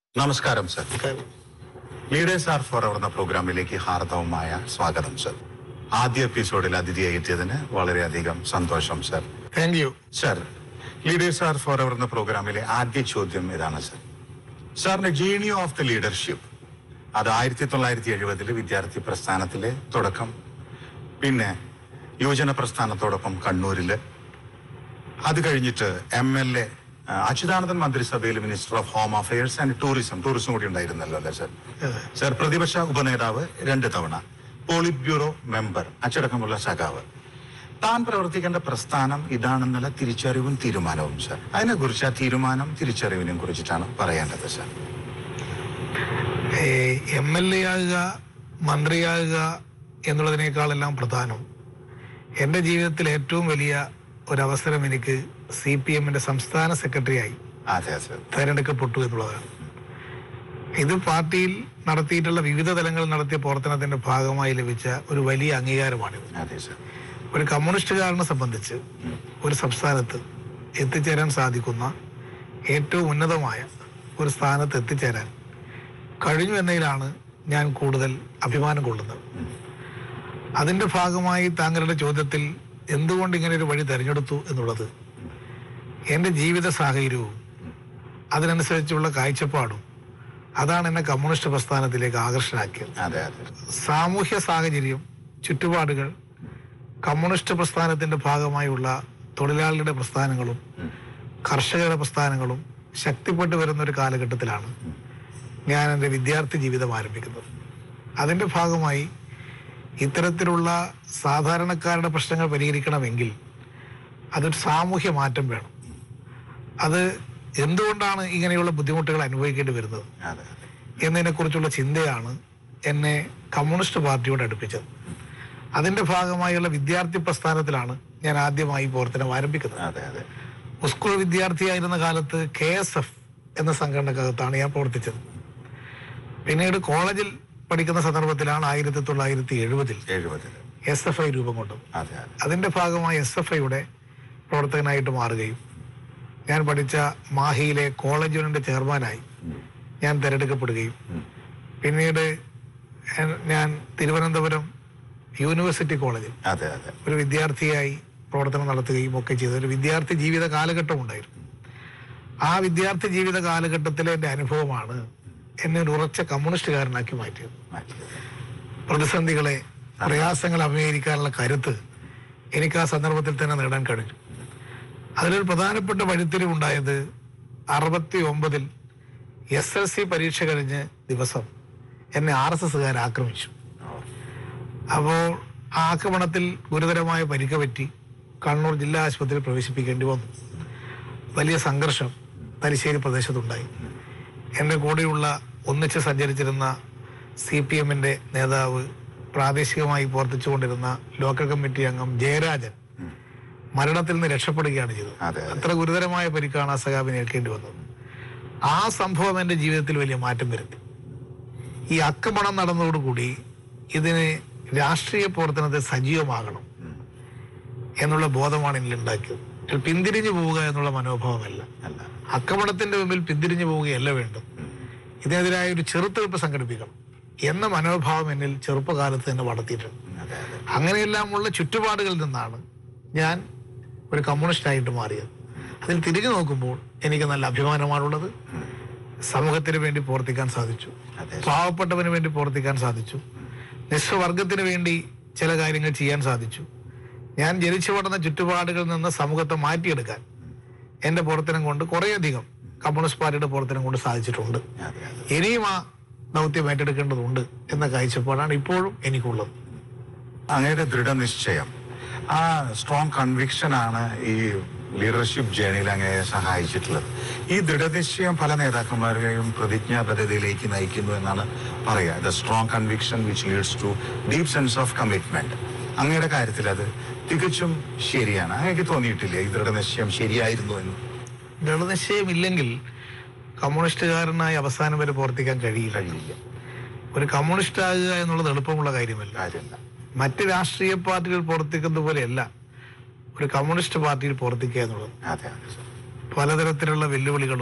നമസ്കാരം sir leaders are for എന്ന പ്രോഗ്രാമിലേക്ക് ഹാർദവമായ സ്വാഗതം സർ ആദ്യ എപ്പിസോഡിൽ അതിഥിയായി എത്തിയതിന് വളരെയധികം സന്തോഷം sir thank you sir leaders are for എന്ന പ്രോഗ്രാമിലെ ആദ്യ ചോദ്യം ഇതാണ് സർ സാറിന്റെ ജേണി ഓഫ് ദ ലീഡർഷിപ്പ് അത് ആയിരത്തി തൊള്ളായിരത്തി എഴുപതില് വിദ്യാർത്ഥി പ്രസ്ഥാനത്തിലെ തുടക്കം പിന്നെ യുവജന പ്രസ്ഥാനത്തോടൊപ്പം കണ്ണൂരില് അത് കഴിഞ്ഞിട്ട് എം എൽ എ അച്യുതാനന്ദൻ മന്ത്രിസഭയിൽ minister of home affairs and tourism tourism കൂടി ഉണ്ടായിരുന്നല്ലോ അല്ലേ സർ സർ പ്രതിപക്ഷ ഉപനേതാവ് രണ്ട് തവണ പോളിറ്റ് ബ്യൂറോ മെമ്പർ അച്ചടക്കമുള്ള സഖാവ് താൻ പ്രവർത്തിക്കേണ്ട പ്രസ്ഥാനം ഇതാണെന്നുള്ള തിരിച്ചറിവും തീരുമാനവും സർ അതിനെക്കുറിച്ച് ആ തീരുമാനം തിരിച്ചറിവിനെ കുറിച്ചിട്ടാണ് പറയേണ്ടത് സർ എം എൽ എ ആകുക മന്ത്രിയാകുക എന്നുള്ളതിനേക്കാളെല്ലാം പ്രധാനം എൻ്റെ ജീവിതത്തിൽ ഏറ്റവും വലിയ ഒരവസരം എനിക്ക് സി പി എമ്മിന്റെ സംസ്ഥാന സെക്രട്ടറിയായി അതെ സർ തെരഞ്ഞെടുക്കപ്പെട്ടു എന്നുള്ളതാണ് ഇത് പാർട്ടിയിൽ നടത്തിയിട്ടുള്ള വിവിധ തലങ്ങളിൽ നടത്തിയ പ്രവർത്തനത്തിന്റെ ഭാഗമായി ലഭിച്ച ഒരു വലിയ അംഗീകാരമാണിത് അതെ സർ ഒരു കമ്മ്യൂണിസ്റ്റുകാരനെ സംബന്ധിച്ച് ഒരു സംസ്ഥാനത്ത് എത്തിച്ചേരാൻ സാധിക്കുന്ന ഏറ്റവും ഉന്നതമായ ഒരു സ്ഥാനത്ത് എത്തിച്ചേരാൻ കഴിഞ്ഞു എന്നതിലാണ് ഞാൻ കൂടുതൽ അഭിമാനം കൊള്ളുന്നത് അതിന്റെ ഭാഗമായി താങ്കളുടെ ചോദ്യത്തിൽ എന്തുകൊണ്ട് ഇങ്ങനെ ഒരു വഴി തെരഞ്ഞെടുത്തു എന്നുള്ളത് എൻ്റെ ജീവിത സാഹചര്യവും അതിനനുസരിച്ചുള്ള കാഴ്ചപ്പാടും അതാണ് എന്നെ കമ്മ്യൂണിസ്റ്റ് പ്രസ്ഥാനത്തിലേക്ക് ആകർഷനാക്കിയത് അതെ അതെ സാമൂഹ്യ സാഹചര്യം ചുറ്റുപാടുകൾ കമ്മ്യൂണിസ്റ്റ് പ്രസ്ഥാനത്തിന്റെ ഭാഗമായുള്ള തൊഴിലാളികളുടെ പ്രസ്ഥാനങ്ങളും കർഷകരുടെ പ്രസ്ഥാനങ്ങളും ശക്തിപ്പെട്ടു വരുന്ന ഒരു കാലഘട്ടത്തിലാണ് ഞാൻ എൻ്റെ വിദ്യാർത്ഥി ജീവിതം ആരംഭിക്കുന്നത് അതിന്റെ ഭാഗമായി ഇത്തരത്തിലുള്ള സാധാരണക്കാരുടെ പ്രശ്നങ്ങൾ പരിഹരിക്കണമെങ്കിൽ അതൊരു സാമൂഹ്യ മാറ്റം വേണം അത് എന്തുകൊണ്ടാണ് ഇങ്ങനെയുള്ള ബുദ്ധിമുട്ടുകൾ അനുഭവിക്കേണ്ടി വരുന്നത് അതെ അതെ എന്നതിനെക്കുറിച്ചുള്ള ചിന്തയാണ് എന്നെ കമ്മ്യൂണിസ്റ്റ് പാർട്ടിയോട് അടുപ്പിച്ചത് അതിന്റെ ഭാഗമായുള്ള വിദ്യാർത്ഥി പ്രസ്ഥാനത്തിലാണ് ഞാൻ ആദ്യമായി പ്രവർത്തനം ആരംഭിക്കുന്നത് അതെ അതെ സ്കൂൾ വിദ്യാർത്ഥിയായിരുന്ന കാലത്ത് കെ എസ് എഫ് എന്ന സംഘടനക്കകത്താണ് ഞാൻ പ്രവർത്തിച്ചത് പിന്നീട് കോളേജിൽ പഠിക്കുന്ന സന്ദർഭത്തിലാണ് ആയിരത്തി തൊള്ളായിരത്തി എഴുപതിൽ എഴുപതില് എസ് എഫ് ഐ രൂപം കൊണ്ടത് അതെ അതെ അതിന്റെ ഭാഗമായി എസ് എഫ് ഐയുടെ പ്രവർത്തകനായിട്ട് മാറുകയും ഞാൻ പഠിച്ച മാഹിയിലെ കോളേജ് യൂണിയന്റെ ചെയർമാനായി ഞാൻ തിരഞ്ഞെടുക്കപ്പെടുകയും പിന്നീട് ഞാൻ- ഞാൻ തിരുവനന്തപുരം യൂണിവേഴ്സിറ്റി കോളേജിൽ അതെ അതെ ഒരു വിദ്യാർത്ഥിയായി പ്രവർത്തനം നടത്തുകയും ഒക്കെ ചെയ്ത ഒരു വിദ്യാർത്ഥി ജീവിത കാലഘട്ടം ഉണ്ടായിരുന്നു ആ വിദ്യാർത്ഥി ജീവിത കാലഘട്ടത്തിലെ എൻ്റെ അനുഭവമാണ് എന്നെ ഒരു ഉറച്ച കമ്മ്യൂണിസ്റ്റുകാരനാക്കി മാറ്റിയത് മാറ്റിയത് പ്രതിസന്ധികളെ പ്രയാസങ്ങൾ അഭിമുഖീകരിക്കാനുള്ള കരുത്ത് എനിക്ക് ആ സന്ദർഭത്തിൽ തന്നെ നേടാൻ കഴിഞ്ഞു അതിലൊരു പ്രധാനപ്പെട്ട വഴിത്തിരിവുണ്ടായത് അറുപത്തി ഒമ്പതിൽ എസ് എൽ സി പരീക്ഷ കഴിഞ്ഞ് ദിവസം എന്നെ ആർ എസ് എസ്സുകാർ ആക്രമിച്ചു അപ്പോൾ ആ ആക്രമണത്തിൽ ഗുരുതരമായ പരിക്ക് പറ്റി കണ്ണൂർ ജില്ലാ ആശുപത്രിയിൽ പ്രവേശിപ്പിക്കേണ്ടി വന്നു വലിയ സംഘർഷം തലശ്ശേരി പ്രദേശത്തുണ്ടായി എൻ്റെ കൂടെയുള്ള ഒന്നിച്ച് സഞ്ചരിച്ചിരുന്ന സി പി എമ്മിൻ്റെ നേതാവ് പ്രാദേശികമായി പ്രവർത്തിച്ചുകൊണ്ടിരുന്ന ലോക്കൽ കമ്മിറ്റി അംഗം ജയരാജൻ മരണത്തിൽ നിന്ന് രക്ഷപ്പെടുകയാണ് ചെയ്തത് അതെ അതെ അത്ര ഗുരുതരമായ പരിക്കാണ് ആ സഖാബിന് ഏൽക്കേണ്ടി വന്നത് ആ സംഭവം എൻ്റെ ജീവിതത്തിൽ വലിയ മാറ്റം വരുത്തി ഈ ആക്രമണം നടന്നതോടുകൂടി ഇതിന് രാഷ്ട്രീയ പ്രവർത്തനത്തെ സജീവമാകണം എന്നുള്ള ബോധമാണ് എന്നിൽ ഉണ്ടാക്കിയത് ഇതിൽ പിന്തിരിഞ്ഞു പോവുക എന്നുള്ള മനോഭാവമല്ല അല്ല ആക്രമണത്തിന്റെ മുമ്പിൽ പിന്തിരിഞ്ഞു പോവുകയല്ല വേണ്ടത് ഇതിനെതിരായ ഒരു ചെറുത്തുനിൽപ്പ് സംഘടിപ്പിക്കണം എന്ന മനോഭാവം എന്നിൽ ചെറുപ്പകാലത്ത് തന്നെ വളർത്തിയിട്ടുണ്ട് അതെ അതെ അങ്ങനെയെല്ലാമുള്ള ചുറ്റുപാടുകളിൽ നിന്നാണ് ഞാൻ ഒരു കമ്മ്യൂണിസ്റ്റായിട്ട് മാറിയത് അതിൽ തിരിഞ്ഞു നോക്കുമ്പോൾ എനിക്ക് നല്ല അഭിമാനമാണുള്ളത് സമൂഹത്തിന് വേണ്ടി പ്രവർത്തിക്കാൻ സാധിച്ചു അതെ പാവപ്പെട്ടവന് വേണ്ടി പ്രവർത്തിക്കാൻ സാധിച്ചു നിസ്വവർഗത്തിന് വേണ്ടി ചില കാര്യങ്ങൾ ചെയ്യാൻ സാധിച്ചു ഞാൻ ജനിച്ചു വളർന്ന ചുറ്റുപാടുകളിൽ നിന്ന് സമൂഹത്തെ മാറ്റിയെടുക്കാൻ എന്റെ പ്രവർത്തനം കൊണ്ട് കുറേയധികം കമ്മ്യൂണിസ്റ്റ് പാർട്ടിയുടെ പ്രവർത്തനം കൊണ്ട് സാധിച്ചിട്ടുണ്ട് അതെ അതെ ഇനിയും ആ ദൗത്യം ഏറ്റെടുക്കേണ്ടതുണ്ട് എന്ന കാഴ്ചപ്പാടാണ് ഇപ്പോഴും എനിക്കുള്ളത് അങ്ങയുടെ ദൃഢനിശ്ചയം ആ സ്ട്രോങ് കൺവിക്ഷൻ ആണ് ഈ ലീഡർഷിപ്പ് ജേണിയിൽ അങ്ങയെ സഹായിച്ചിട്ടുള്ളത് ഈ ദൃഢനിശ്ചയം പല നേതാക്കന്മാരെയും പ്രതിജ്ഞാബദ്ധതയിലേക്ക് നയിക്കുന്നു എന്നാണ് പറയുക the strong conviction which leads to deep sense of commitment അങ്ങയുടെ കാര്യത്തിൽ അത് തികച്ചും ശരിയാണ് അങ്ങക്ക് തോന്നിയിട്ടില്ലേ ഈ ദൃഢനിശ്ചയം ശരിയായിരുന്നു എന്ന് ദൃഢനിശ്ചയമില്ലെങ്കിൽ കമ്മ്യൂണിസ്റ്റുകാരനായി അവസാനം വരെ പ്രവർത്തിക്കാൻ കഴിയില്ല കഴിയില്ല ഒരു കമ്മ്യൂണിസ്റ്റ് ആകുക എന്നുള്ളത് എളുപ്പമുള്ള കാര്യമല്ല കാര്യമില്ല മറ്റ് രാഷ്ട്രീയ പാർട്ടികൾ പ്രവർത്തിക്കുന്നത് പോലെയല്ല ഒരു കമ്മ്യൂണിസ്റ്റ് പാർട്ടിയിൽ പ്രവർത്തിക്കുക എന്നുള്ളത് അതെ അതെ സർ. പലതരത്തിലുള്ള വെല്ലുവിളികളും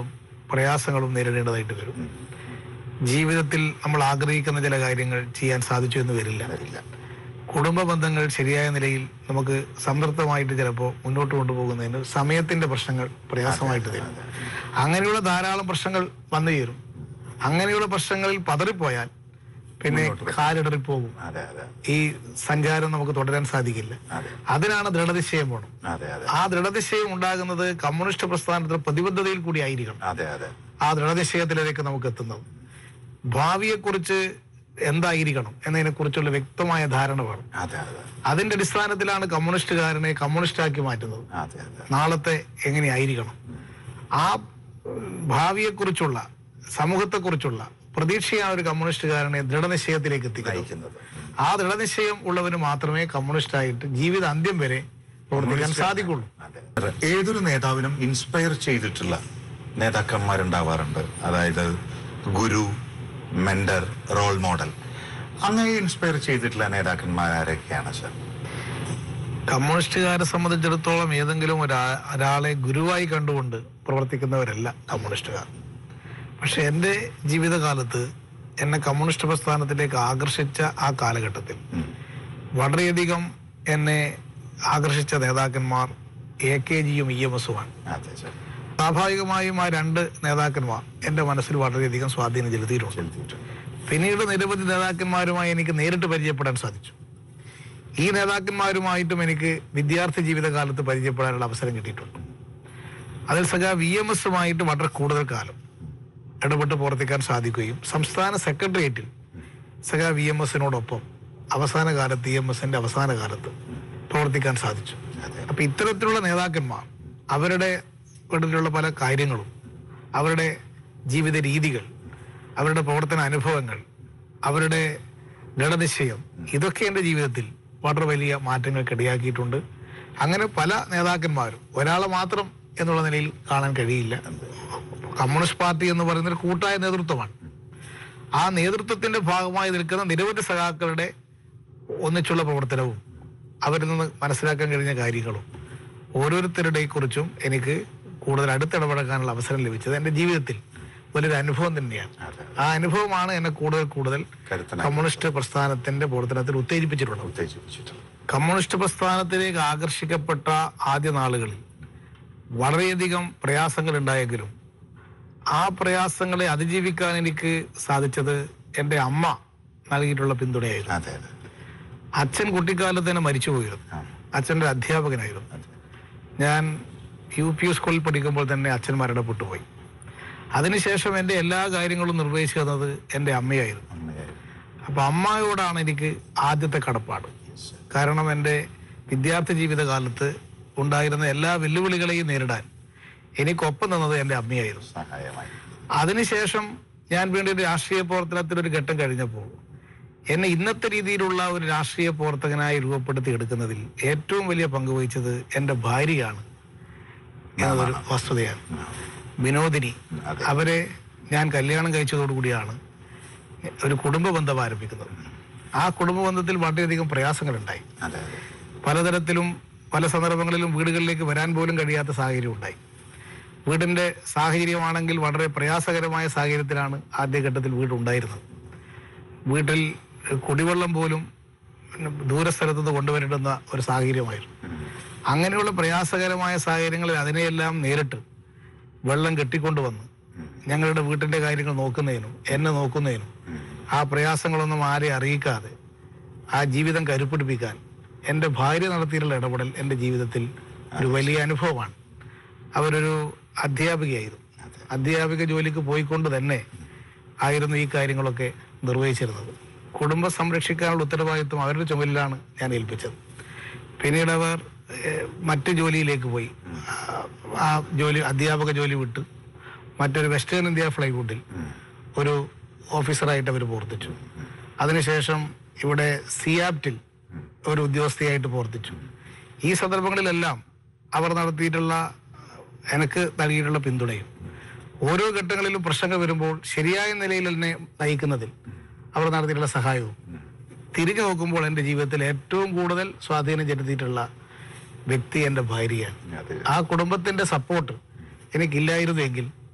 പ്രയാസങ്ങളും നേരിടേണ്ടതായിട്ട് വരും ജീവിതത്തിൽ നമ്മൾ ആഗ്രഹിക്കുന്ന ചില കാര്യങ്ങൾ ചെയ്യാൻ സാധിച്ചു എന്ന് വരില്ല വരില്ല കുടുംബ ബന്ധങ്ങൾ ശരിയായ നിലയിൽ നമുക്ക് സംതൃപ്തമായിട്ട് ചിലപ്പോൾ മുന്നോട്ട് കൊണ്ടുപോകുന്നതിന് സമയത്തിന്റെ പ്രശ്നങ്ങൾ പ്രയാസമായിട്ട് തരും അങ്ങനെയുള്ള ധാരാളം പ്രശ്നങ്ങൾ വന്നു ചേരും അങ്ങനെയുള്ള പ്രശ്നങ്ങളിൽ പതറിപ്പോയാൽ പിന്നെ കാലിടറിപ്പോകും അതെ അതെ ഈ സഞ്ചാരം നമുക്ക് തുടരാൻ സാധിക്കില്ല അതെ അതിനാണ് ദൃഢനിശ്ചയം വേണം അതെ അതെ ആ ദൃഢനിശ്ചയം ഉണ്ടാകുന്നത് കമ്മ്യൂണിസ്റ്റ് പ്രസ്ഥാനത്തിന്റെ പ്രതിബദ്ധതയിൽ കൂടി ആയിരിക്കണം അതെ അതെ ആ ദൃഢനിശ്ചയത്തിലേക്ക് നമുക്ക് എത്തുന്നത് ഭാവിയെക്കുറിച്ച് എന്തായിരിക്കണം എന്നതിനെ കുറിച്ചുള്ള വ്യക്തമായ ധാരണ വേണം അതെ അതെ അതിന്റെ അടിസ്ഥാനത്തിലാണ് കമ്മ്യൂണിസ്റ്റുകാരനെ കമ്മ്യൂണിസ്റ്റാക്കി മാറ്റുന്നത് അതെ അതെ നാളത്തെ എങ്ങനെയായിരിക്കണം ആ ഉം, ഭാവിയെക്കുറിച്ചുള്ള സമൂഹത്തെക്കുറിച്ചുള്ള പ്രതീക്ഷയാണ് ഒരു കമ്മ്യൂണിസ്റ്റുകാരനെ ദൃഢനിശ്ചയത്തിലേക്ക് എത്തിക്കുന്നത് നയിക്കുന്നത് ആ ദൃഢനിശ്ചയം ഉള്ളവന് മാത്രമേ കമ്മ്യൂണിസ്റ്റായിട്ട് ജീവിത അന്ത്യം വരെ പ്രവർത്തിക്കാൻ സാധിക്കുള്ളൂ അതെ ഏതൊരു നേതാവിനും ഇൻസ്പയർ ചെയ്തിട്ടുള്ള നേതാക്കന്മാരുണ്ടാവാറുണ്ട് അതായത് ഗുരു മെന്റർ റോൾ മോഡൽ അങ്ങനെ ഇൻസ്പയർ ചെയ്തിട്ടുള്ള നേതാക്കന്മാർ ആരൊക്കെയാണ് സർ കമ്മ്യൂണിസ്റ്റുകാരെ സംബന്ധിച്ചിടത്തോളം ഏതെങ്കിലും ഒരാ ഒരാളെ ഗുരുവായി കണ്ടുകൊണ്ട് പ്രവർത്തിക്കുന്നവരല്ല കമ്മ്യൂണിസ്റ്റുകാർ പക്ഷെ എൻ്റെ ജീവിതകാലത്ത് എന്നെ കമ്മ്യൂണിസ്റ്റ് പ്രസ്ഥാനത്തിലേക്ക് ആകർഷിച്ച ആ കാലഘട്ടത്തിൽ വളരെയധികം എന്നെ ആകർഷിച്ച നേതാക്കന്മാർ എ കെ ജിയും ഇ എം എസുമാണ് അതെ സർ സ്വാഭാവികമായും ആ രണ്ട് നേതാക്കന്മാർ എൻ്റെ മനസ്സിൽ വളരെയധികം സ്വാധീനം ചെലുത്തിയിട്ടുണ്ട് ചെലുത്തിയിട്ടുണ്ട് പിന്നീട് നിരവധി നേതാക്കന്മാരുമായി എനിക്ക് നേരിട്ട് പരിചയപ്പെടാൻ സാധിച്ചു ഈ നേതാക്കന്മാരുമായിട്ടും എനിക്ക് വിദ്യാർത്ഥി ജീവിതകാലത്ത് പരിചയപ്പെടാനുള്ള അവസരം കിട്ടിയിട്ടുണ്ട് അതിൽ സഖാ വി എം എസുമായിട്ട് വളരെ കൂടുതൽ കാലം ഇടപെട്ട് പ്രവർത്തിക്കാൻ സാധിക്കുകയും സംസ്ഥാന സെക്രട്ടേറിയറ്റിൽ സഖാ വി എം എസിനോടൊപ്പം അവസാന കാലത്ത് ഇ എം എസിന്റെ അവസാന കാലത്ത് പ്രവർത്തിക്കാൻ സാധിച്ചു അതെ അപ്പൊ ഇത്തരത്തിലുള്ള നേതാക്കന്മാർ അവരുടെ ഇടയിലുള്ള പല കാര്യങ്ങളും അവരുടെ ജീവിത രീതികൾ അവരുടെ പ്രവർത്തന അനുഭവങ്ങൾ അവരുടെ ദൃഢനിശ്ചയം ഇതൊക്കെ എൻ്റെ ജീവിതത്തിൽ വളരെ വലിയ മാറ്റങ്ങൾക്ക് ഇടയാക്കിയിട്ടുണ്ട് അങ്ങനെ പല നേതാക്കന്മാരും ഒരാളെ മാത്രം എന്നുള്ള നിലയിൽ കാണാൻ കഴിയില്ല കമ്മ്യൂണിസ്റ്റ് പാർട്ടി എന്ന് പറയുന്ന ഒരു കൂട്ടായ നേതൃത്വമാണ് ആ നേതൃത്വത്തിന്റെ ഭാഗമായി നിൽക്കുന്ന നിരവധി സഖാക്കളുടെ ഒന്നിച്ചുള്ള പ്രവർത്തനവും അവരിൽ നിന്ന് മനസ്സിലാക്കാൻ കഴിഞ്ഞ കാര്യങ്ങളും ഓരോരുത്തരുടെ കുറിച്ചും എനിക്ക് കൂടുതൽ അടുത്തിടപഴകാനുള്ള അവസരം ലഭിച്ചത് എൻ്റെ ജീവിതത്തിൽ വലിയൊരു അനുഭവം തന്നെയാണ് അതെ ആ അനുഭവമാണ് എന്നെ കൂടുതൽ കൂടുതൽ കരുത്തനായി കമ്മ്യൂണിസ്റ്റ് പ്രസ്ഥാനത്തിന്റെ പ്രവർത്തനത്തിൽ ഉത്തേജിപ്പിച്ചിട്ടുള്ളത് ഉത്തേജിപ്പിച്ചിട്ടുണ്ട് കമ്മ്യൂണിസ്റ്റ് പ്രസ്ഥാനത്തിലേക്ക് ആകർഷിക്കപ്പെട്ട ആദ്യ നാളുകളിൽ വളരെയധികം പ്രയാസങ്ങൾ ഉണ്ടായെങ്കിലും ആ പ്രയാസങ്ങളെ അതിജീവിക്കാൻ എനിക്ക് സാധിച്ചത് എൻ്റെ അമ്മ നൽകിയിട്ടുള്ള പിന്തുണയായിരുന്നു അതെ അതെ അച്ഛൻ കുട്ടിക്കാലത്ത് തന്നെ മരിച്ചു പോയിരുന്നു ആ അച്ഛൻ്റെ ഒരു അധ്യാപകനായിരുന്നു അതെ ഞാൻ യു പി സ്കൂളിൽ പഠിക്കുമ്പോൾ തന്നെ അച്ഛൻ മരണപ്പെട്ടു പോയി അതിനുശേഷം എൻ്റെ എല്ലാ കാര്യങ്ങളും നിർവഹിച്ചു തന്നത് എൻ്റെ അമ്മയായിരുന്നു അമ്മയായിരുന്നു അപ്പൊ അമ്മയോടാണ് എനിക്ക് ആദ്യത്തെ കടപ്പാട് കാരണം എൻ്റെ വിദ്യാർത്ഥി ജീവിതകാലത്ത് ഉണ്ടായിരുന്ന എല്ലാ വെല്ലുവിളികളെയും നേരിടാൻ എനിക്കൊപ്പം നിന്നത് എൻ്റെ അമ്മയായിരുന്നു സഹായമായി അതിനുശേഷം ഞാൻ വീണ്ടും ഒരു രാഷ്ട്രീയ പ്രവർത്തനത്തിൽ ഒരു ഘട്ടം കഴിഞ്ഞപ്പോൾ എന്നെ ഇന്നത്തെ രീതിയിലുള്ള ഒരു രാഷ്ട്രീയ പ്രവർത്തകനായി രൂപപ്പെടുത്തി എടുക്കുന്നതിൽ ഏറ്റവും വലിയ പങ്ക് വഹിച്ചത് എൻ്റെ ഭാര്യയാണ് എന്നതൊരു വസ്തുതയാണ് വിനോദിനി അതെ. അവരെ ഞാൻ കല്യാണം കഴിച്ചതോടുകൂടിയാണ് ഒരു കുടുംബ ബന്ധം ആരംഭിക്കുന്നത് ആ കുടുംബ ബന്ധത്തിൽ വളരെയധികം പ്രയാസങ്ങളുണ്ടായി അതെ അതെ പലതരത്തിലും പല സന്ദർഭങ്ങളിലും വീടുകളിലേക്ക് വരാൻ പോലും കഴിയാത്ത സാഹചര്യം ഉണ്ടായി വീടിന്റെ സാഹചര്യമാണെങ്കിൽ വളരെ പ്രയാസകരമായ സാഹചര്യത്തിലാണ് ആദ്യഘട്ടത്തിൽ വീടുണ്ടായിരുന്നത് വീട്ടിൽ കുടിവെള്ളം പോലും ദൂരസ്ഥലത്ത് നിന്ന് കൊണ്ടുവരേണ്ടുന്ന ഒരു സാഹചര്യമായിരുന്നു അങ്ങനെയുള്ള പ്രയാസകരമായ സാഹചര്യങ്ങളിൽ അതിനെയെല്ലാം നേരിട്ട് വെള്ളം കെട്ടിക്കൊണ്ടുവന്ന് ഞങ്ങളുടെ വീട്ടിന്റെ കാര്യങ്ങൾ നോക്കുന്നതിനും എന്നെ നോക്കുന്നതിനും ആ പ്രയാസങ്ങളൊന്നും ആരെ അറിയിക്കാതെ ആ ജീവിതം കരുപ്പിടിപ്പിക്കാൻ എൻ്റെ ഭാര്യ നടത്തിയിട്ടുള്ള ഇടപെടൽ എൻ്റെ ജീവിതത്തിൽ ഒരു വലിയ അനുഭവമാണ് അവരൊരു അധ്യാപികയായിരുന്നു അധ്യാപിക ജോലിക്ക് പോയിക്കൊണ്ട് തന്നെ ആയിരുന്നു ഈ കാര്യങ്ങളൊക്കെ നിർവഹിച്ചിരുന്നത് കുടുംബം സംരക്ഷിക്കാനുള്ള ഉത്തരവാദിത്വം അവരുടെ ചുമലിലാണ് ഞാൻ ഏൽപ്പിച്ചത് പിന്നീട് അവർ ഏഹ്, മറ്റ് ജോലിയിലേക്ക് പോയി ആ- ആ ജോലി അധ്യാപക ജോലി വിട്ട് മറ്റൊരു വെസ്റ്റേൺ ഇന്ത്യ ഫ്ലൈവുഡിൽ ഒരു ഓഫീസറായിട്ട് അവർ പ്രവർത്തിച്ചു അതിനുശേഷം ഇവിടെ സിയാപ്റ്റിൽ ഒരു ഉദ്യോഗസ്ഥയായിട്ട് പ്രവർത്തിച്ചു ഈ സന്ദർഭങ്ങളിലെല്ലാം അവർ നടത്തിയിട്ടുള്ള എനിക്ക് നൽകിയിട്ടുള്ള പിന്തുണയും ഓരോ ഘട്ടങ്ങളിലും പ്രശ്നങ്ങൾ വരുമ്പോൾ ശരിയായ നിലയിൽ എന്നെ നയിക്കുന്നതിൽ അവർ നടത്തിയിട്ടുള്ള സഹായവും തിരിഞ്ഞു നോക്കുമ്പോൾ എൻ്റെ ജീവിതത്തിൽ ഏറ്റവും കൂടുതൽ സ്വാധീനം ചെലുത്തിയിട്ടുള്ള വ്യക്തി എൻ്റെ ഭാര്യയാണ് അതെ ആ കുടുംബത്തിന്റെ സപ്പോർട്ട് എനിക്കില്ലായിരുന്നെങ്കിൽ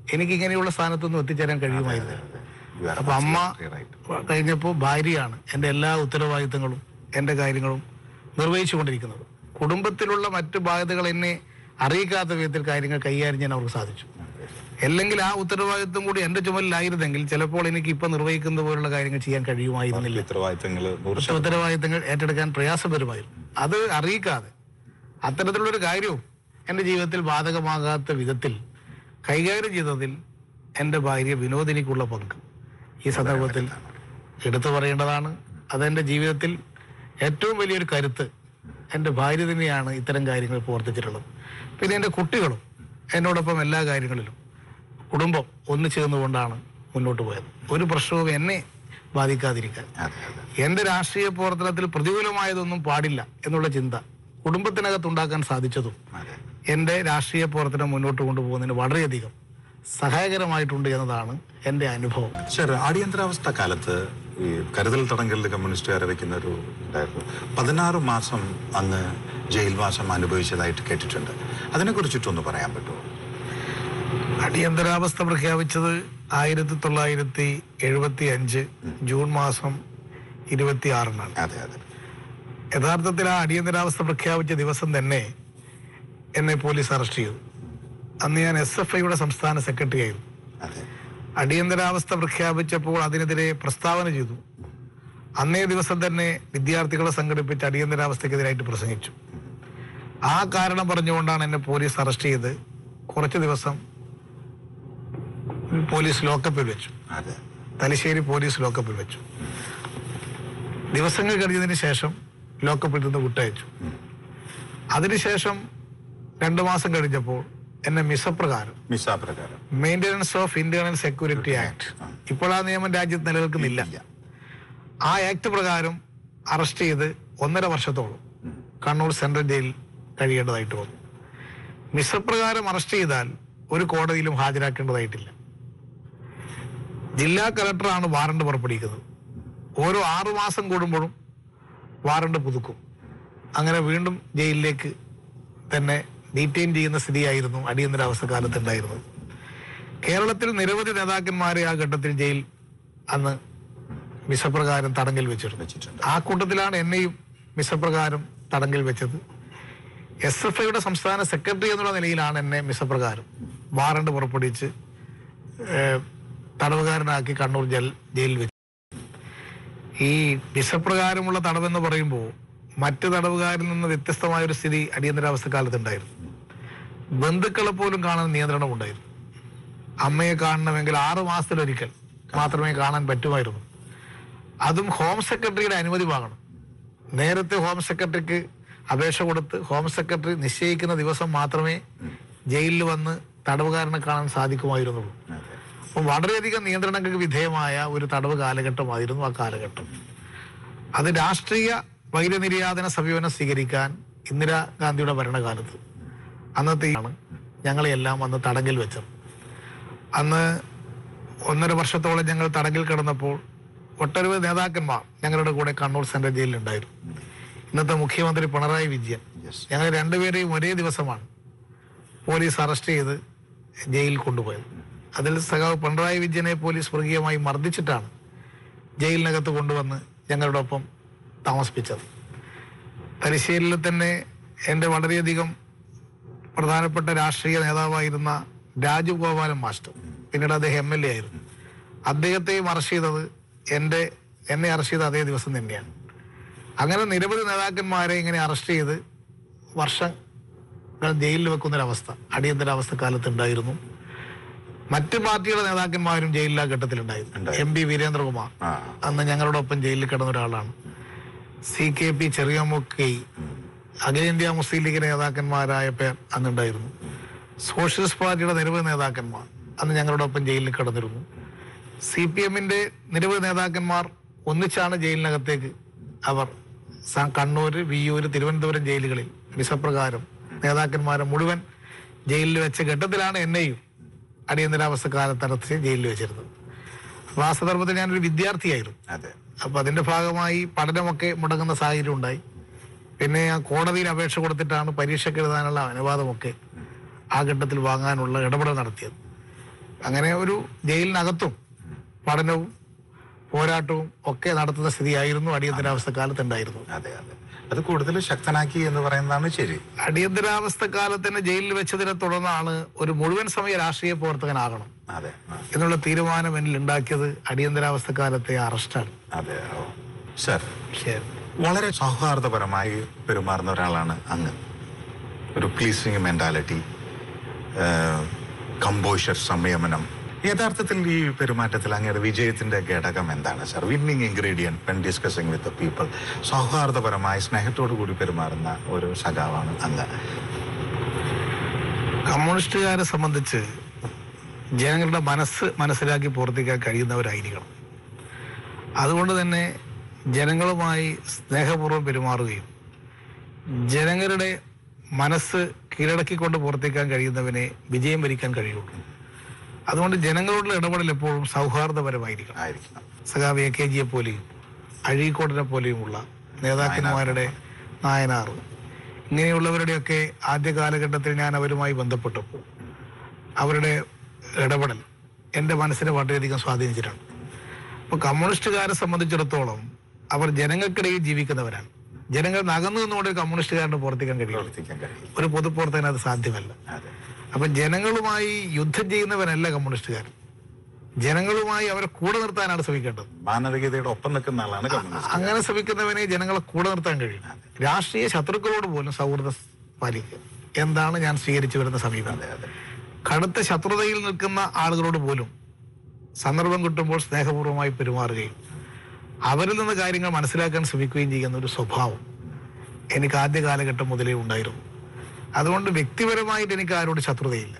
എനിക്ക് ഇങ്ങനെയുള്ള സ്ഥാനത്തൊന്നും എത്തിച്ചേരാൻ കഴിയുമായിരുന്നില്ല You are അപ്പൊ അമ്മ absolutely right. കഴിഞ്ഞപ്പോൾ ഭാര്യയാണ് എൻ്റെ എല്ലാ ഉത്തരവാദിത്തങ്ങളും എൻ്റെ കാര്യങ്ങളും നിർവഹിച്ചു കൊണ്ടിരിക്കുന്നത് കുടുംബത്തിലുള്ള മറ്റു ബാധ്യതകൾ എന്നെ അറിയിക്കാത്ത വിധത്തിൽ കാര്യങ്ങൾ കൈകാര്യം ചെയ്യാൻ അവർക്ക് സാധിച്ചു അല്ലെങ്കിൽ ആ ഉത്തരവാദിത്വം കൂടി എൻ്റെ ചുമലിലായിരുന്നെങ്കിൽ ചിലപ്പോൾ എനിക്ക് ഇപ്പം നിർവഹിക്കുന്ന പോലുള്ള കാര്യങ്ങൾ ചെയ്യാൻ കഴിയുമായിരുന്നില്ല ഉത്തരവാദിത്തങ്ങൾ നൂറ് മറ്റു ഉത്തരവാദിത്തങ്ങൾ ഏറ്റെടുക്കാൻ പ്രയാസപരമായിരുന്നു അത് അറിയിക്കാതെ അത്തരത്തിലുള്ളൊരു കാര്യവും എൻ്റെ ജീവിതത്തിൽ ബാധകമാകാത്ത വിധത്തിൽ കൈകാര്യം ചെയ്തതിൽ എൻ്റെ ഭാര്യ വിനോദിനിക്കുള്ള പങ്ക് ഈ സന്ദർഭത്തിൽ എടുത്തു പറയേണ്ടതാണ് അതെൻ്റെ ജീവിതത്തിൽ ഏറ്റവും വലിയൊരു കരുത്ത് എൻ്റെ ഭാര്യ തന്നെയാണ് ഇത്തരം കാര്യങ്ങൾ പ്രവർത്തിച്ചിട്ടുള്ളത് പിന്നെ എൻ്റെ കുട്ടികളും എന്നോടൊപ്പം എല്ലാ കാര്യങ്ങളിലും കുടുംബം ഒന്നു ചേർന്നുകൊണ്ടാണ് മുന്നോട്ട് പോയത് ഒരു പ്രശ്നവും എന്നെ ബാധിക്കാതിരിക്കാൻ അതെ അതെ എന്റെ രാഷ്ട്രീയ പ്രവർത്തനത്തിൽ പ്രതികൂലമായതൊന്നും പാടില്ല എന്നുള്ള ചിന്ത കുടുംബത്തിനകത്തുണ്ടാക്കാൻ സാധിച്ചതും അതെ എന്റെ രാഷ്ട്രീയ പ്രവർത്തനം മുന്നോട്ട് കൊണ്ടുപോകുന്നതിന് വളരെയധികം സഹായകരമായിട്ടുണ്ട് എന്നതാണ് എന്റെ അനുഭവം സർ അടിയന്തരാവസ്ഥ കാലത്ത് ഈ കരുതൽ തടങ്കലിൽ കമ്മ്യൂണിസ്റ്റുകാരെ വെക്കുന്ന ഒരു ഇതായിരുന്നു പതിനാറ് മാസം അങ്ങ് ജയിൽവാസം അനുഭവിച്ചതായിട്ട് കേട്ടിട്ടുണ്ട് അതിനെക്കുറിച്ചിട്ടൊന്ന് പറയാൻ പറ്റുമോ അടിയന്തരാവസ്ഥ പ്രഖ്യാപിച്ചത് ആയിരത്തി തൊള്ളായിരത്തി എഴുപത്തി അഞ്ച് ജൂൺ മാസം ഇരുപത്തി ആറിനാണ് അതെ അതെ യഥാർത്ഥത്തിൽ ആ അടിയന്തരാവസ്ഥ പ്രഖ്യാപിച്ച ദിവസം തന്നെ എന്നെ പോലീസ് അറസ്റ്റ് ചെയ്തു അന്ന് ഞാൻ എസ് എഫ് ഐയുടെ സംസ്ഥാന സെക്രട്ടറി ആയിരുന്നു അതെ അടിയന്തരാവസ്ഥ പ്രഖ്യാപിച്ചപ്പോൾ അതിനെതിരെ പ്രസ്താവന ചെയ്തു അന്നേ ദിവസം തന്നെ വിദ്യാർത്ഥികളെ സംഘടിപ്പിച്ച് അടിയന്തരാവസ്ഥക്കെതിരായിട്ട് പ്രസംഗിച്ചു ആ കാരണം പറഞ്ഞുകൊണ്ടാണ് എന്നെ പോലീസ് അറസ്റ്റ് ചെയ്ത് കുറച്ച് ദിവസം പോലീസ് ലോക്കപ്പിൽ വെച്ചു അതെ തലശ്ശേരി പോലീസ് ലോക്കപ്പിൽ വെച്ചു ദിവസങ്ങൾ കഴിഞ്ഞതിന് ശേഷം ലോക്കപ്പിൽ നിന്ന് വിട്ടയച്ചു അതിനുശേഷം രണ്ടു മാസം കഴിഞ്ഞപ്പോൾ എന്നെ മിസപ്രകാരം മിസ പ്രകാരം maintenance of internal security act ഇപ്പോൾ ആ നിയമം രാജ്യത്ത് നിലനിൽക്കുന്നില്ല ആ ആക്ട് പ്രകാരം അറസ്റ്റ് ചെയ്ത് ഒന്നര വർഷത്തോളം കണ്ണൂർ സെൻട്രൽ ജയിലിൽ കഴിയേണ്ടതായിട്ട് വന്നു മിസപ്രകാരം അറസ്റ്റ് ചെയ്താൽ ഒരു കോടതിയിലും ഹാജരാക്കേണ്ടതായിട്ടില്ല ജില്ലാ കലക്ടറാണ് വാറണ്ട് പുറപ്പെടുവിക്കുന്നത് ഓരോ ആറു മാസം കൂടുമ്പോഴും വാറണ്ട് പുതുക്കും അങ്ങനെ വീണ്ടും ജയിലിലേക്ക് തന്നെ ഡീറ്റെയിൻ ചെയ്യുന്ന സ്ഥിതിയായിരുന്നു അടിയന്തരാവസ്ഥ കാലത്ത് ഉണ്ടായിരുന്നത് കേരളത്തിൽ നിരവധി നേതാക്കന്മാരെ ആ ഘട്ടത്തിൽ ജയിൽ അന്ന് മിസപ്രകാരം തടങ്കൽ വെച്ചിരുന്നു വെച്ചിട്ടുണ്ട് ആ കൂട്ടത്തിലാണ് എന്നെയും മിസപ്രകാരം തടങ്കൽ വെച്ചത് എസ് എഫ് ഐയുടെ സംസ്ഥാന സെക്രട്ടറി എന്നുള്ള നിലയിലാണ് എന്നെ മിസപ്രകാരം വാറണ്ട് പുറപ്പെടുവിച്ച് ഏഹ്, തടവുകാരനാക്കി കണ്ണൂർ ജയിൽ ജയിലിൽ വെച്ചു ഈ മിസപ്രകാരമുള്ള തടവെന്ന് പറയുമ്പോൾ മറ്റ് തടവുകാരിൽ നിന്ന് വ്യത്യസ്തമായ ഒരു സ്ഥിതി അടിയന്തരാവസ്ഥ കാലത്തുണ്ടായിരുന്നു ബന്ധുക്കളെ പോലും കാണാൻ നിയന്ത്രണം ഉണ്ടായിരുന്നു അമ്മയെ കാണണമെങ്കിൽ ആറ് മാസത്തിലൊരിക്കൽ മാത്രമേ കാണാൻ പറ്റുമായിരുന്നു അതും ഹോം സെക്രട്ടറിയുടെ അനുമതി വാങ്ങണം നേരത്തെ ഹോം സെക്രട്ടറിക്ക് അപേക്ഷ കൊടുത്ത് ഹോം സെക്രട്ടറി നിശ്ചയിക്കുന്ന ദിവസം മാത്രമേ ജയിലിൽ വന്ന് തടവുകാരനെ കാണാൻ സാധിക്കുമായിരുന്നുള്ളൂ അതെ അപ്പം വളരെയധികം നിയന്ത്രണങ്ങൾക്ക് വിധേയമായ ഒരു തടവ് കാലഘട്ടമായിരുന്നു ആ കാലഘട്ടം അത് രാഷ്ട്രീയ വൈരനിര്യാതന സമീപനം സ്വീകരിക്കാൻ ഇന്ദിരാഗാന്ധിയുടെ ഭരണകാലത്ത് അന്നത്തെ ആണ് ഞങ്ങളെയെല്ലാം അന്ന് തടങ്കിൽ വെച്ചത് അന്ന് ഒന്നര വർഷത്തോളം ഞങ്ങൾ തടങ്കിൽ കിടന്നപ്പോൾ ഒട്ടനവധി നേതാക്കന്മാർ ഞങ്ങളുടെ കൂടെ കണ്ണൂർ സെൻട്രൽ ജയിലിലുണ്ടായിരുന്നു ഇന്നത്തെ മുഖ്യമന്ത്രി പിണറായി വിജയൻ യെസ് ഞങ്ങൾ രണ്ടുപേരെയും ഒരേ ദിവസമാണ് പോലീസ് അറസ്റ്റ് ചെയ്ത് ജയിലിൽ കൊണ്ടുപോയത് അതിൽ സഖാവ് പിണറായി വിജയനെ പോലീസ് മൃഗീയമായി മർദ്ദിച്ചിട്ടാണ് ജയിലിനകത്ത് കൊണ്ടുവന്ന് ഞങ്ങളുടെ ഒപ്പം താമസിപ്പിച്ചത് തലശ്ശേരിയിൽ തന്നെ എൻ്റെ വളരെയധികം പ്രധാനപ്പെട്ട രാഷ്ട്രീയ നേതാവായിരുന്ന രാജഗോപാലൻ മാസ്റ്റർ പിന്നീട് അദ്ദേഹം എം എൽ എ ആയിരുന്നു അദ്ദേഹത്തെയും അറസ്റ്റ് ചെയ്തത് എൻ്റെ എന്നെ അറസ്റ്റ് ചെയ്ത അതേ ദിവസം തന്നെയാണ് അങ്ങനെ നിരവധി നേതാക്കന്മാരെ ഇങ്ങനെ അറസ്റ്റ് ചെയ്ത് വർഷങ്ങൾ ജയിലിൽ വെക്കുന്നൊരവസ്ഥ അടിയന്തരാവസ്ഥ കാലത്ത് ഉണ്ടായിരുന്നു മറ്റ് പാർട്ടികളുടെ നേതാക്കന്മാരും ജയിലിൽ ആ ഘട്ടത്തിലുണ്ടായിരുന്നു ഉണ്ടായിരുന്നു. എം പി വീരേന്ദ്രകുമാർ ആ അന്ന് ഞങ്ങളോടൊപ്പം ജയിലിൽ കിടന്ന ഒരാളാണ് സി കെ പി ചെറിയമുക്കി അഖിലേന്ത്യാ മുസ്ലിം ലീഗ് നേതാക്കന്മാരായ പേർ അന്നുണ്ടായിരുന്നു സോഷ്യലിസ്റ്റ് പാർട്ടിയുടെ നിരവധി നേതാക്കന്മാർ അന്ന് ഞങ്ങളോടൊപ്പം ജയിലിൽ കിടന്നിരുന്നു സി പി എമ്മിന്റെ നിരവധി നേതാക്കന്മാർ ഒന്നിച്ചാണ് ജയിലിനകത്തേക്ക് അവർ സ- കണ്ണൂര് വിയ്യൂര് തിരുവനന്തപുരം ജയിലുകളിൽ വിസപ്രകാരം നേതാക്കന്മാരെ മുഴുവൻ ജയിലിൽ വെച്ച ഘട്ടത്തിലാണ് എന്നെയും അടിയന്തരാവസ്ഥ കാലത്തടച്ച് ജയിലിൽ വെച്ചിരുന്നത് അപ്പോൾ ആ സന്ദർഭത്തിൽ ഞാനൊരു വിദ്യാർത്ഥിയായിരുന്നു അതെ അപ്പൊ അതിന്റെ ഭാഗമായി പഠനമൊക്കെ മുടങ്ങുന്ന സാഹചര്യം ഉണ്ടായി പിന്നെ ഞാൻ കോടതിയിൽ അപേക്ഷ കൊടുത്തിട്ടാണ് പരീക്ഷയ്ക്ക് എഴുതാനുള്ള അനുവാദമൊക്കെ ആ ഘട്ടത്തിൽ വാങ്ങാനുള്ള ഇടപെടൽ നടത്തിയത് അങ്ങനെ ഒരു ജയിലിനകത്തും പഠനവും പോരാട്ടവും ഒക്കെ നടത്തുന്ന സ്ഥിതിയായിരുന്നു അടിയന്തരാവസ്ഥ കാലത്ത് ഉണ്ടായിരുന്നത് അതെ അതെ അത് കൂടുതൽ ശക്തനാക്കി എന്ന് പറയുന്നതാണ് ശരി അടിയന്തരാവസ്ഥ കാലത്ത് തന്നെ ജയിലിൽ വെച്ചതിനെ തുടർന്നാണ് ഒരു മുഴുവൻ സമയ രാഷ്ട്രീയ പ്രവർത്തകനാകണം അതെ ആ, എന്നുള്ള തീരുമാനം എന്നിൽ ഉണ്ടാക്കിയത് അടിയന്തരാവസ്ഥ കാലത്തെ അറസ്റ്റാണ് അതെ ഓ സർ ശരി വളരെ സൗഹാർദ്ദപരമായി പെരുമാറുന്ന ഒരാളാണ് അങ്ങ് ഒരു പ്ലീസിങ് മെന്റാലിറ്റി കമ്പോഷർ സംയമനം യഥാർത്ഥത്തിൽ ഈ പെരുമാറ്റത്തിൽ അങ്ങയുടെ വിജയത്തിന്റെ ഘടകം എന്താണ് sir winning ingredient when discussing with people സൗഹാർദ്ദപരമായി സ്നേഹത്തോടു കൂടി പെരുമാറുന്ന ഒരു സഖാവാണ് അങ്ങ് കമ്മ്യൂണിസ്റ്റുകാരെ സംബന്ധിച്ച് ജനങ്ങളുടെ മനസ്സ് മനസ്സിലാക്കി പ്രവർത്തിക്കാൻ കഴിയുന്നവരായിരിക്കണം അതുകൊണ്ട് തന്നെ ജനങ്ങളുമായി സ്നേഹപൂർവ്വം പെരുമാറുകയും ജനങ്ങളുടെ മനസ്സ് കീഴടക്കിക്കൊണ്ട് പ്രവർത്തിക്കാൻ കഴിയുന്നവനെ വിജയം വരിക്കാൻ കഴിയുള്ളൂ അതുകൊണ്ട് ജനങ്ങളോടുള്ള ഇടപെടൽ എപ്പോഴും സൗഹാർദ്ദപരമായിരിക്കണം ആയിരിക്കണം സഖാവ് എ കെ ജിയെ പോലെയും അഴീക്കോടിനെ പോലെയുമുള്ള നേതാക്കന്മാരുടെ നായനാർ ഇങ്ങനെയുള്ളവരുടെയൊക്കെ ആദ്യ കാലഘട്ടത്തിൽ ഞാൻ അവരുമായി ബന്ധപ്പെട്ടപ്പോൾ അവരുടെ ഇടപെടൽ എൻ്റെ മനസ്സിനെ വളരെയധികം സ്വാധീനിച്ചിട്ടുണ്ട് അപ്പോൾ കമ്മ്യൂണിസ്റ്റുകാരെ സംബന്ധിച്ചിടത്തോളം അവർ ജനങ്ങൾക്കിടയിൽ ജീവിക്കുന്നവരാണ് ജനങ്ങൾ നകന്നു നിന്നുകൊണ്ട് ഒരു കമ്മ്യൂണിസ്റ്റുകാരന് പ്രവർത്തിക്കാൻ കഴിയും പ്രവർത്തിക്കാൻ കഴിയും ഒരു പൊതുപ്രവർത്തകന് അത് സാധ്യമല്ല അതെ അപ്പൊ ജനങ്ങളുമായി യുദ്ധം ചെയ്യുന്നവരല്ല കമ്മ്യൂണിസ്റ്റുകാർ ജനങ്ങളുമായി അവരെ കൂടെ നിർത്താനാണ് ശ്രമിക്കേണ്ടത് മാനവികതയുടെ ഒപ്പം നിൽക്കുന്ന ആളാണ് കമ്മ്യൂണിസ്റ്റ് അങ്ങനെ ശ്രമിക്കുന്നവനെ ജനങ്ങളെ കൂടെ നിർത്താൻ കഴിയും രാഷ്ട്രീയ ശത്രുക്കളോട് പോലും സൗഹൃദം പാലിക്കുക എന്താണ് ഞാൻ സ്വീകരിച്ചു വരുന്ന സമീപനം അതെ അതെ കടുത്ത ശത്രുതയിൽ നിൽക്കുന്ന ആളുകളോട് പോലും സന്ദർഭം കിട്ടുമ്പോൾ സ്നേഹപൂർവ്വമായി പെരുമാറുകയും അവരിൽ നിന്ന് കാര്യങ്ങൾ മനസ്സിലാക്കാൻ ശ്രമിക്കുകയും ചെയ്യുന്ന ഒരു സ്വഭാവം എനിക്ക് ആദ്യ കാലഘട്ടം മുതലേ ഉണ്ടായിരുന്നു അതുകൊണ്ട് വ്യക്തിപരമായിട്ട് എനിക്ക് ആരോട് ശത്രുതയില്ല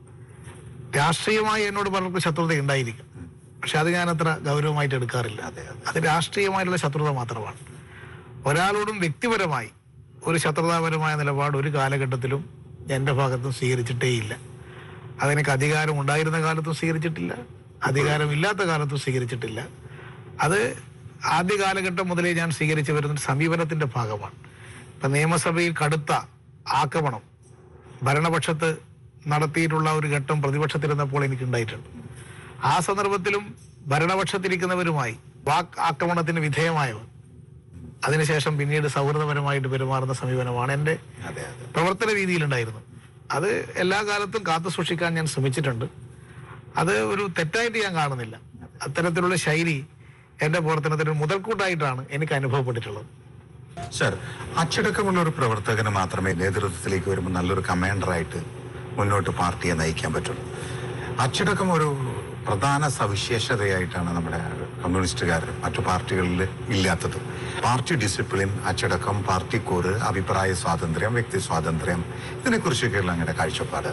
രാഷ്ട്രീയമായി എന്നോട് പലർക്കും ശത്രുത ഉണ്ടായിരിക്കും പക്ഷെ അത് ഞാൻ അത്ര ഗൗരവമായിട്ട് എടുക്കാറില്ല അതെ അതെ അത് രാഷ്ട്രീയമായിട്ടുള്ള ശത്രുത മാത്രമാണ് ഒരാളോടും വ്യക്തിപരമായി ഒരു ശത്രുതാപരമായ നിലപാട് ഒരു കാലഘട്ടത്തിലും എൻ്റെ ഭാഗത്തും സ്വീകരിച്ചിട്ടേയില്ല അതെനിക്ക് അധികാരം ഉണ്ടായിരുന്ന കാലത്തും സ്വീകരിച്ചിട്ടില്ല അധികാരമില്ലാത്ത കാലത്തും സ്വീകരിച്ചിട്ടില്ല അത് ആദ്യ കാലഘട്ടം മുതലേ ഞാൻ സ്വീകരിച്ചു വരുന്ന ഒരു സമീപനത്തിന്റെ ഭാഗമാണ് ഇപ്പം നിയമസഭയിൽ കടുത്ത ആക്രമണം ഭരണപക്ഷത്ത് നടത്തിയിട്ടുള്ള ഒരു ഘട്ടം പ്രതിപക്ഷത്തിരുന്നപ്പോൾ എനിക്കുണ്ടായിട്ടുണ്ട് ആ സന്ദർഭത്തിലും ഭരണപക്ഷത്തിരിക്കുന്നവരുമായി വാക്ക് ആക്രമണത്തിന് വിധേയമായവർ അതിനുശേഷം പിന്നീട് സൗഹൃദപരമായിട്ട് പെരുമാറുന്ന സമീപനമാണ് എൻ്റെ അതെ അതെ പ്രവർത്തന രീതിയിലുണ്ടായിരുന്നു അത് എല്ലാ കാലത്തും കാത്തു സൂക്ഷിക്കാൻ ഞാൻ ശ്രമിച്ചിട്ടുണ്ട് അത് ഒരു തെറ്റായിട്ട് ഞാൻ കാണുന്നില്ല അത്തരത്തിലുള്ള ശൈലി എൻ്റെ പ്രവർത്തനത്തിന് ഒരു മുതൽക്കൂട്ടായിട്ടാണ് എനിക്ക് അനുഭവപ്പെട്ടിട്ടുള്ളത് സർ അച്ചടക്കമുള്ള ഒരു പ്രവർത്തകന് മാത്രമേ നേതൃത്വത്തിലേക്ക് വരുമ്പോൾ നല്ലൊരു കമാൻഡറായിട്ട് മുന്നോട്ട് പാർട്ടിയെ നയിക്കാൻ പറ്റുള്ളൂ അച്ചടക്കം ഒരു പ്രധാന സവിശേഷതയായിട്ടാണ് നമ്മുടെ കമ്മ്യൂണിസ്റ്റുകാർ മറ്റു പാർട്ടികളിൽ ഇല്ലാത്തത് പാർട്ടി ഡിസിപ്ലിൻ അച്ചടക്കം പാർട്ടി കോറ് അഭിപ്രായ സ്വാതന്ത്ര്യം വ്യക്തി സ്വാതന്ത്ര്യം ഇതിനെക്കുറിച്ചൊക്കെയുള്ള അങ്ങയുടെ കാഴ്ചപ്പാട്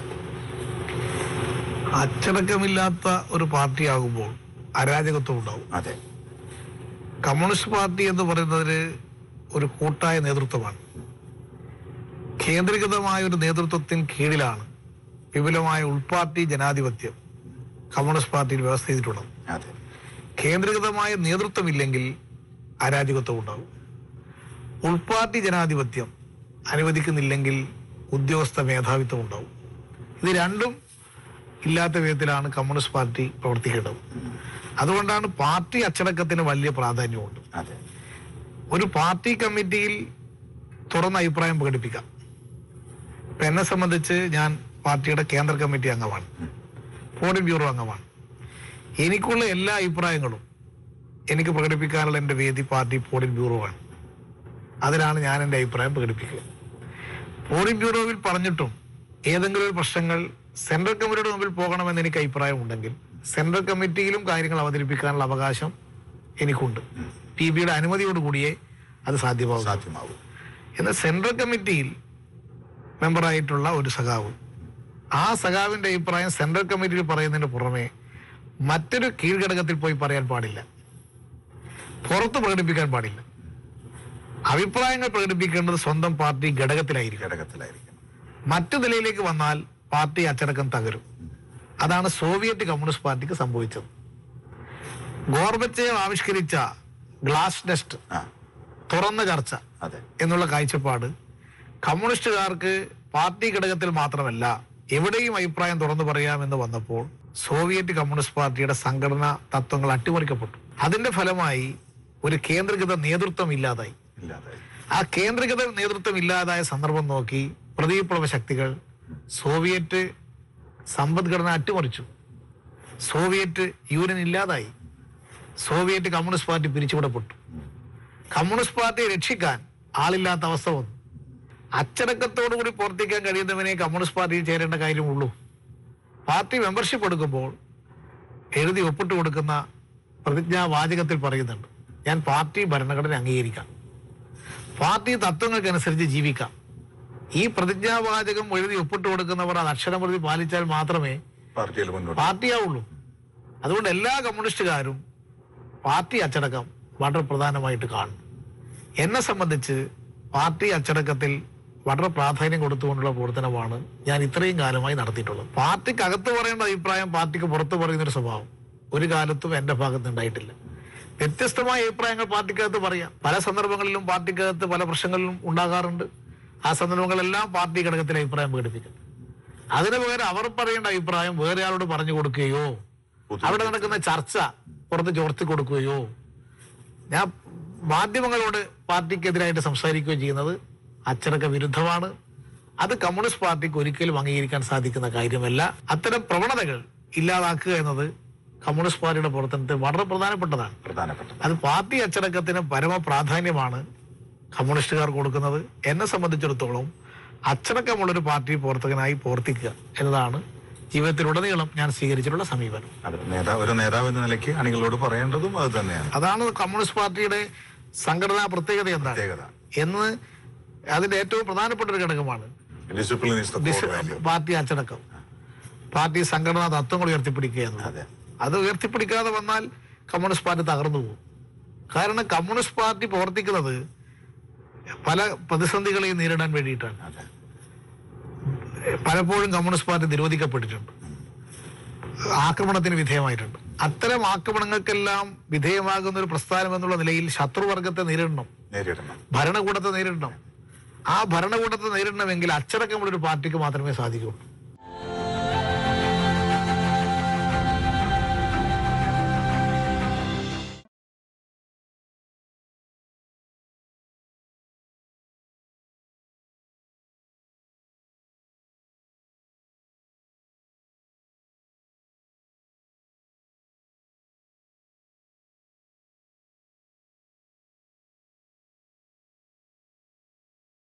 അച്ചടക്കമില്ലാത്ത ഒരു പാർട്ടിയാകുമ്പോൾ അരാജകത്വം ഉണ്ടാവും അതെ കമ്മ്യൂണിസ്റ്റ് പാർട്ടി എന്ന് പറയുന്നതിന് ഒരു കൂട്ടായ നേതൃത്വമാണ് കേന്ദ്രീകൃതമായ ഒരു നേതൃത്വത്തിന് കീഴിലാണ് വിപുലമായ ഉൾപാർട്ടി ജനാധിപത്യം കമ്മ്യൂണിസ്റ്റ് പാർട്ടിയിൽ വ്യവസ്ഥ ചെയ്തിട്ടുള്ളത് അതെ കേന്ദ്രീകൃതമായ നേതൃത്വമില്ലെങ്കിൽ അരാജകത്വം ഉണ്ടാവും ഉൾപാർട്ടി ജനാധിപത്യം അനുവദിക്കുന്നില്ലെങ്കിൽ ഉദ്യോഗസ്ഥ മേധാവിത്വം ഉണ്ടാവും ഇത് രണ്ടും ഇല്ലാത്ത വിധത്തിലാണ് കമ്മ്യൂണിസ്റ്റ് പാർട്ടി പ്രവർത്തിക്കേണ്ടത് അതുകൊണ്ടാണ് പാർട്ടി അച്ചടക്കത്തിന് വലിയ പ്രാധാന്യമുണ്ട് അതെ ഒരു പാർട്ടി കമ്മിറ്റിയിൽ തുറന്ന അഭിപ്രായം പ്രകടിപ്പിക്കാം ഇപ്പൊ എന്നെ സംബന്ധിച്ച് ഞാൻ പാർട്ടിയുടെ കേന്ദ്ര കമ്മിറ്റി അംഗമാണ് പോളിറ്റ് ബ്യൂറോ അംഗമാണ് എനിക്കുള്ള എല്ലാ അഭിപ്രായങ്ങളും എനിക്ക് പ്രകടിപ്പിക്കാനുള്ള എൻ്റെ വേദി പാർട്ടി പോളിറ്റ് ബ്യൂറോ ആണ് അതിലാണ് ഞാൻ എൻ്റെ അഭിപ്രായം പ്രകടിപ്പിക്കുക പോളിറ്റ് ബ്യൂറോവിൽ പറഞ്ഞിട്ടും ഏതെങ്കിലും ഒരു പ്രശ്നങ്ങൾ സെൻട്രൽ കമ്മിറ്റിയുടെ മുമ്പിൽ പോകണമെന്ന് എനിക്ക് അഭിപ്രായം ഉണ്ടെങ്കിൽ സെൻട്രൽ കമ്മിറ്റിയിലും കാര്യങ്ങൾ അവതരിപ്പിക്കാനുള്ള അവകാശം എനിക്കുണ്ട് പി ബിയുടെ അനുമതിയോടുകൂടിയേ അത് സാധ്യമാകും സാധ്യമാവും എന്നാൽ സെൻട്രൽ കമ്മിറ്റിയിൽ മെമ്പറായിട്ടുള്ള ഒരു സഖാവ് ആ സഖാവിന്റെ അഭിപ്രായം സെൻട്രൽ കമ്മിറ്റിയിൽ പറയുന്നതിന് പുറമെ മറ്റൊരു കീഴ്ഘടകത്തിൽ പോയി പറയാൻ പാടില്ല പുറത്ത് പ്രകടിപ്പിക്കാൻ പാടില്ല അഭിപ്രായങ്ങൾ പ്രകടിപ്പിക്കേണ്ടത് സ്വന്തം പാർട്ടി ഘടകത്തിലായിരിക്കും ഘടകത്തിലായിരിക്കണം മറ്റു നിലയിലേക്ക് വന്നാൽ പാർട്ടി അച്ചടക്കം തകരും അതാണ് സോവിയറ്റ് കമ്മ്യൂണിസ്റ്റ് പാർട്ടിക്ക് സംഭവിച്ചത് ഗോർബച്ചേവ് ആവിഷ്കരിച്ച ഗ്ലാസ് നെസ്റ്റ് ആ തുറന്ന ചർച്ച അതെ എന്നുള്ള കാഴ്ചപ്പാട് കമ്മ്യൂണിസ്റ്റുകാർക്ക് പാർട്ടി ഘടകത്തിൽ മാത്രമല്ല എവിടെയും അഭിപ്രായം തുറന്നു പറയാമെന്ന് വന്നപ്പോൾ സോവിയറ്റ് കമ്മ്യൂണിസ്റ്റ് പാർട്ടിയുടെ സംഘടനാ തത്വങ്ങൾ അട്ടിമറിക്കപ്പെട്ടു അതിന്റെ ഫലമായി ഒരു കേന്ദ്രീകൃത നേതൃത്വം ഇല്ലാതായി ഇല്ലാതെ ആ കേന്ദ്രീകൃത നേതൃത്വം ഇല്ലാതായ സന്ദർഭം നോക്കി പ്രതിവിപ്ലവ ശക്തികൾ സോവിയറ്റ് സമ്പദ്ഘടന അട്ടിമറിച്ചു സോവിയറ്റ് യൂണിയൻ ഇല്ലാതായി സോവിയറ്റ് കമ്മ്യൂണിസ്റ്റ് പാർട്ടി പിരിച്ചുവിടപ്പെട്ടു കമ്മ്യൂണിസ്റ്റ് പാർട്ടിയെ രക്ഷിക്കാൻ ആളില്ലാത്ത അവസ്ഥ വന്നു അച്ചടക്കത്തോടു കൂടി പ്രവർത്തിക്കാൻ കഴിയുന്നവനെ കമ്മ്യൂണിസ്റ്റ് പാർട്ടിയിൽ ചേരേണ്ട കാര്യമുള്ളൂ പാർട്ടി മെമ്പർഷിപ്പ് എടുക്കുമ്പോൾ എഴുതി ഒപ്പിട്ട് കൊടുക്കുന്ന പ്രതിജ്ഞാവാചകത്തിൽ പറയുന്നുണ്ട് ഞാൻ പാർട്ടി ഭരണഘടന അംഗീകരിക്കാം പാർട്ടി തത്വങ്ങൾക്കനുസരിച്ച് ജീവിക്കാം ഈ പ്രതിജ്ഞാവാചകം എഴുതി ഒപ്പിട്ട് കൊടുക്കുന്നവർ അത് അക്ഷരപ്രതി പാലിച്ചാൽ മാത്രമേ പാർട്ടിയിൽ മുന്നോട്ട് പാർട്ടിയാവുള്ളൂ അതുകൊണ്ട് എല്ലാ കമ്മ്യൂണിസ്റ്റുകാരും പാർട്ടി അച്ചടക്കം വളരെ പ്രധാനമായിട്ട് കാണും എന്നെ സംബന്ധിച്ച് പാർട്ടി അച്ചടക്കത്തിൽ വളരെ പ്രാധാന്യം കൊടുത്തുകൊണ്ടുള്ള പ്രവർത്തനമാണ് ഞാൻ ഇത്രയും കാലമായി നടത്തിയിട്ടുള്ളത് പാർട്ടിക്ക് അകത്ത് പറയേണ്ട അഭിപ്രായം പാർട്ടിക്ക് പുറത്ത് പറയുന്ന ഒരു സ്വഭാവം ഒരു കാലത്തും എന്റെ ഭാഗത്ത് ഉണ്ടായിട്ടില്ല വ്യത്യസ്തമായ അഭിപ്രായങ്ങൾ പാർട്ടിക്കകത്ത് പറയാം പല സന്ദർഭങ്ങളിലും പാർട്ടിക്കകത്ത് പല പ്രശ്നങ്ങളിലും ഉണ്ടാകാറുണ്ട് ആ സന്ദർഭങ്ങളെല്ലാം പാർട്ടി ഘടകത്തിൽ അഭിപ്രായം പ്രകടിപ്പിക്കും അതിനു പകരം അവർ പറയേണ്ട അഭിപ്രായം വേറെ ആളോട് പറഞ്ഞു കൊടുക്കുകയോ അവിടെ നടക്കുന്ന ചർച്ച പുറത്ത് ചോർത്തി കൊടുക്കുകയോ ഞാൻ മാധ്യമങ്ങളോട് പാർട്ടിക്കെതിരായിട്ട് സംസാരിക്കുകയോ ചെയ്യുന്നത് അച്ചടക്ക വിരുദ്ധമാണ് അത് കമ്മ്യൂണിസ്റ്റ് പാർട്ടിക്ക് ഒരിക്കലും അംഗീകരിക്കാൻ സാധിക്കുന്ന കാര്യമല്ല അത്തരം പ്രവണതകൾ ഇല്ലാതാക്കുക എന്നത് കമ്മ്യൂണിസ്റ്റ് പാർട്ടിയുടെ പ്രവർത്തനത്തിൽ വളരെ പ്രധാനപ്പെട്ടതാണ് പ്രധാനപ്പെട്ടത് അത് പാർട്ടി അച്ചടക്കത്തിന് പരമ പ്രാധാന്യമാണ് കമ്മ്യൂണിസ്റ്റുകാർ കൊടുക്കുന്നത് എന്നെ സംബന്ധിച്ചിടത്തോളം അച്ചടക്കമുള്ളൊരു പാർട്ടി പ്രവർത്തകനായി പ്രവർത്തിക്കുക എന്നതാണ് ജീവിതത്തിലുടനീളം ഞാൻ സ്വീകരിച്ചിട്ടുള്ള സമീപനം അത് നേതാവ് ഒരു നേതാവ് എന്ന നിലയ്ക്ക് അണികളോട് പറയേണ്ടതും അത് തന്നെയാണ് അതാണ് കമ്മ്യൂണിസ്റ്റ് പാർട്ടിയുടെ സംഘടനാ പ്രത്യേകത എന്താണ് പ്രത്യേകത എന്ന് അതിന്റെ ഏറ്റവും പ്രധാനപ്പെട്ട ഒരു ഘടകമാണ് discipline is the core value party അച്ചടക്കം പാർട്ടി സംഘടനാ തത്വങ്ങൾ ഉയർത്തിപ്പിടിക്കുക എന്നത് അതെ അത് ഉയർത്തിപ്പിടിക്കാതെ വന്നാൽ കമ്മ്യൂണിസ്റ്റ് പാർട്ടി തകർന്നു പോകും കാരണം കമ്മ്യൂണിസ്റ്റ് പാർട്ടി പ്രവർത്തിക്കുന്നത് പല പ്രതിസന്ധികളെയും നേരിടാൻ വേണ്ടിയിട്ടാണ് അതെ പലപ്പോഴും കമ്മ്യൂണിസ്റ്റ് പാർട്ടി നിരോധിക്കപ്പെട്ടിട്ടുണ്ട് ആക്രമണത്തിന് വിധേയമായിട്ടുണ്ട് അത്തരം ആക്രമണങ്ങൾക്കെല്ലാം വിധേയമാകുന്ന ഒരു പ്രസ്ഥാനം എന്നുള്ള നിലയിൽ ശത്രുവർഗത്തെ നേരിടണം നേരിടണം ഭരണകൂടത്തെ നേരിടണം ആ ഭരണകൂടത്തെ നേരിടണമെങ്കിൽ അച്ചടക്കമുള്ള ഒരു പാർട്ടിക്ക് മാത്രമേ സാധിക്കുള്ളൂ